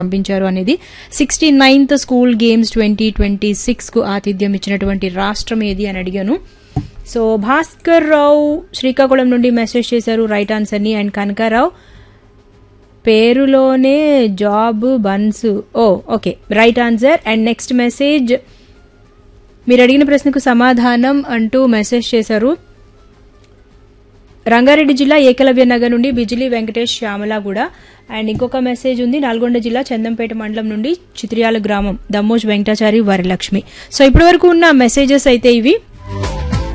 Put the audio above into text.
పంపించారు అనేది sixty ninth school games twenty twenty six కు ఆతిథ్యం ఇచ్చినటువంటి రాష్ట్రం ఏది అని అడిగాను సో భాస్కర్ రావు శ్రీకాకుళం నుండి మెసేజ్ చేశారు రైట్ ఆన్సర్ ని అండ్ కనకారావు పేరులోనే జాబ్ బన్స్ oh okay right answer and next message మీరు అడిగిన ప్రశ్నకు సమాధానం అంటూ మెసేజ్ చేశారు రంగారెడ్డి జిల్లా ఏకలవ్య నగర్ నుండి బిజిలీ వెంకటేష్ శ్యామల కూడా అండ్ ఇంకొక మెసేజ్ ఉంది నల్గొండ జిల్లా చందంపేట మండలం నుండి చిత్రియాల గ్రామం దమ్మోజ్ వెంకటాచారి వరలక్ష్మి సో ఇప్పటి వరకు ఉన్న మెసేజెస్ అయితే ఇవి